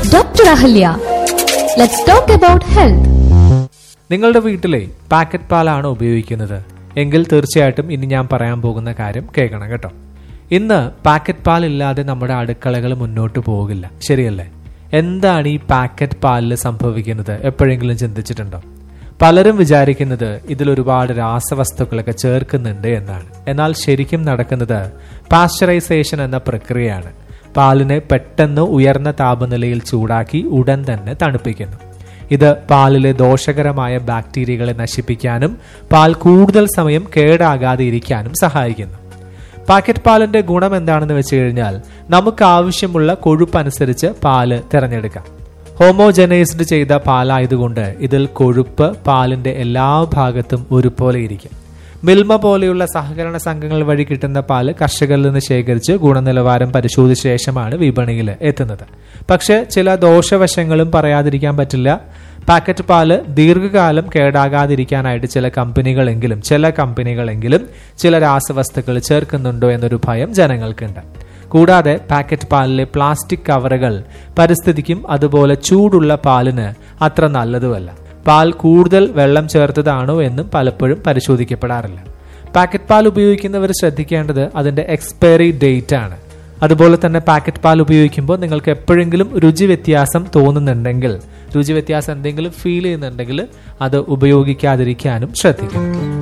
Dr. Ahalya. Let's talk about health. നിങ്ങളുടെ വീട്ടിലെ packet പാലാണ് ഉപയോഗിക്കുന്നത് എങ്കിൽ തീർച്ചയായിട്ടും ഇനി ഞാൻ പറയാൻ പോകുന്ന കാര്യം കേൾക്കണം കേട്ടോ ഇന്ന് പാക്കറ്റ് പാൽ ഇല്ലാതെ നമ്മുടെ അടുക്കളകൾ മുന്നോട്ട് പോകില്ല ശരിയല്ലേ എന്താണ് ഈ പാക്കറ്റ് പാലിൽ സംഭവിക്കുന്നത് എപ്പോഴെങ്കിലും ചിന്തിച്ചിട്ടുണ്ടോ പലരും വിചാരിക്കുന്നത് ഇതിൽ ഒരുപാട് രാസവസ്തുക്കളൊക്കെ ചേർക്കുന്നുണ്ട് എന്നാണ് എന്നാൽ ശരിക്കും നടക്കുന്നത് പാസ്ചറൈസേഷൻ എന്ന പ്രക്രിയയാണ് പാലിനെ പെട്ടെന്ന് ഉയർന്ന താപനിലയിൽ ചൂടാക്കി ഉടൻ തന്നെ തണുപ്പിക്കുന്നു ഇത് പാലിലെ ദോഷകരമായ ബാക്ടീരിയകളെ നശിപ്പിക്കാനും പാൽ കൂടുതൽ സമയം കേടാകാതെ ഇരിക്കാനും സഹായിക്കുന്നു പാക്കറ്റ് പാലിന്റെ ഗുണം എന്താണെന്ന് വെച്ച് കഴിഞ്ഞാൽ നമുക്ക് ആവശ്യമുള്ള കൊഴുപ്പ് അനുസരിച്ച് പാല് തിരഞ്ഞെടുക്കാം ഹോമോജനൈസ്ഡ് ചെയ്ത പാലായതുകൊണ്ട് ഇതിൽ കൊഴുപ്പ് പാലിന്റെ എല്ലാ ഭാഗത്തും ഒരുപോലെ ഇരിക്കും മിൽമ പോലെയുള്ള സഹകരണ സംഘങ്ങൾ വഴി കിട്ടുന്ന പാല് കർഷകരിൽ നിന്ന് ശേഖരിച്ച് ഗുണനിലവാരം പരിശോധിച്ച ശേഷമാണ് വിപണിയിൽ എത്തുന്നത് പക്ഷേ ചില ദോഷവശങ്ങളും പറയാതിരിക്കാൻ പറ്റില്ല പാക്കറ്റ് പാല് ദീർഘകാലം കേടാകാതിരിക്കാനായിട്ട് ചില കമ്പനികളെങ്കിലും ചില കമ്പനികളെങ്കിലും ചില രാസവസ്തുക്കൾ ചേർക്കുന്നുണ്ടോ എന്നൊരു ഭയം ജനങ്ങൾക്കുണ്ട് കൂടാതെ പാക്കറ്റ് പാലിലെ പ്ലാസ്റ്റിക് കവറുകൾ പരിസ്ഥിതിക്കും അതുപോലെ ചൂടുള്ള പാലിന് അത്ര നല്ലതുമല്ല പാൽ കൂടുതൽ വെള്ളം ചേർത്തതാണോ എന്നും പലപ്പോഴും പരിശോധിക്കപ്പെടാറില്ല പാക്കറ്റ് പാൽ ഉപയോഗിക്കുന്നവർ ശ്രദ്ധിക്കേണ്ടത് അതിന്റെ എക്സ്പയറി ഡേറ്റ് ആണ് അതുപോലെ തന്നെ പാക്കറ്റ് പാൽ ഉപയോഗിക്കുമ്പോൾ നിങ്ങൾക്ക് എപ്പോഴെങ്കിലും രുചി വ്യത്യാസം തോന്നുന്നുണ്ടെങ്കിൽ രുചി വ്യത്യാസം എന്തെങ്കിലും ഫീൽ ചെയ്യുന്നുണ്ടെങ്കിൽ അത് ഉപയോഗിക്കാതിരിക്കാനും ശ്രദ്ധിക്കണം